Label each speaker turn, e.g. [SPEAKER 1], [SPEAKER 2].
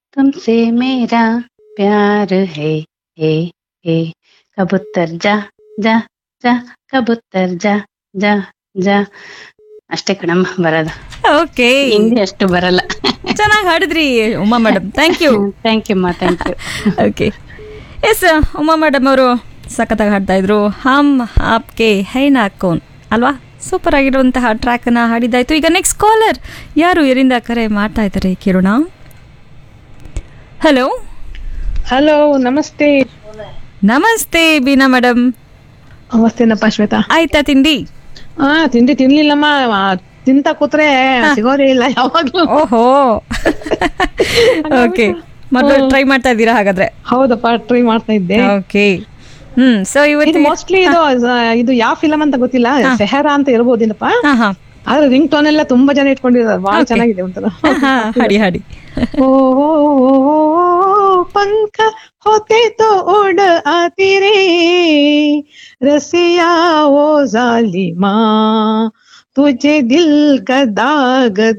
[SPEAKER 1] तुमसे मेरा प्यार है है है कबूतर जा जा जा ಕಬೂತರ್ ಜಾ ಜಾ ಜಾ ಅಷ್ಟೇ ಕಣಮ್ಮ ಬರೋದು
[SPEAKER 2] ಓಕೆ
[SPEAKER 1] ಹಿಂದಿ ಅಷ್ಟು ಬರಲ್ಲ
[SPEAKER 2] ಚೆನ್ನಾಗಿ ಹಾಡಿದ್ರಿ Uma madam thank you
[SPEAKER 1] thank you ಅಮ್ಮ thank you
[SPEAKER 2] okay yes Uma madam ಅವರು ಸಖತ್ತಾಗಿ ಹಾಡ್ತಾ ಇದ್ರು ಹಮ್ ಆಪ್ಕೆ ಹೈನಾ ಕೋನ್ ಅಲ್ವಾ ಸೂಪರ್ ಆಗಿರುವಂತಹ ಟ್ರ್ಯಾಕನ್ನು ಹಾಡಿದ್ದಾಯ್ತು ಈಗ ನೆಕ್ಸ್ಟ್ ಕಾಲರ್ ಯಾರು ಎಲ್ಲಿಂದ ಕರೆ ಮಾಡ್ತಾ ಇದ್ದಾರೆ ಕೇಳೋಣ ಹಲೋ
[SPEAKER 3] ಹಲೋ ನಮಸ್ತೆ
[SPEAKER 2] ನಮಸ್ತೆ ಬೀನಾ ಮೇಡಮ್
[SPEAKER 3] ನಮಸ್ತೆನಪ್ಪ ಶ್ವೇತಾ
[SPEAKER 2] ಆಯ್ತಾ ತಿಂಡಿ
[SPEAKER 3] ಹಾ ತಿಂಡಿ ತಿನ್ಲಿಲ್ಲಮ್ಮ ಆ, ತಿಂತ ಕೂತ್ರೆ ಸಿಗೋದೇ ಇಲ್ಲ ಯಾವಾಗ್ಲೂ
[SPEAKER 2] ಓಹೋ ಓಕೆ ಮೊದಲು ಟ್ರೈ ಮಾಡ್ತಾ ಇದ್ದೀರಾ ಹಾಗಾದ್ರೆ
[SPEAKER 3] ಹೌದಪ್ಪ ಟ್ರೈ ಮಾಡ್ತಾ ಇದ್ದೆ
[SPEAKER 2] ಓಕೆ ಹ್ಮ್ ಸೊ
[SPEAKER 3] ಇದು
[SPEAKER 2] ಇವತ್ತು
[SPEAKER 3] ಮೋಸ್ಟ್ಲಿ ಇದು ಆ, ಇದು ಯಾವ ಫಿಲಂ ಅಂತ ಗೊತ್ತಿಲ್ಲ ಸೆಹರಾ ಅಂತ ಇರ್ಬೋದೇನಪ್ಪ
[SPEAKER 2] ಹಾ ಹಾ
[SPEAKER 3] ಆದ್ರೆ ರಿಂಗ್ ಟೋನ್ ಎಲ್ಲ ತುಂಬಾ ಜನ ಇಟ್ಕೊಂಡಿದ್ದಾರೆ ಬಹಳ ಚೆನ್ನಾಗಿದೆ ಒಂಥರ
[SPEAKER 2] ಹಾ ಹಾಡಿ ಹಾಡಿ
[SPEAKER 3] ओ पंख होते तो उड़ आती रे रसिया ओ जालिमा तुझे दिल का दाग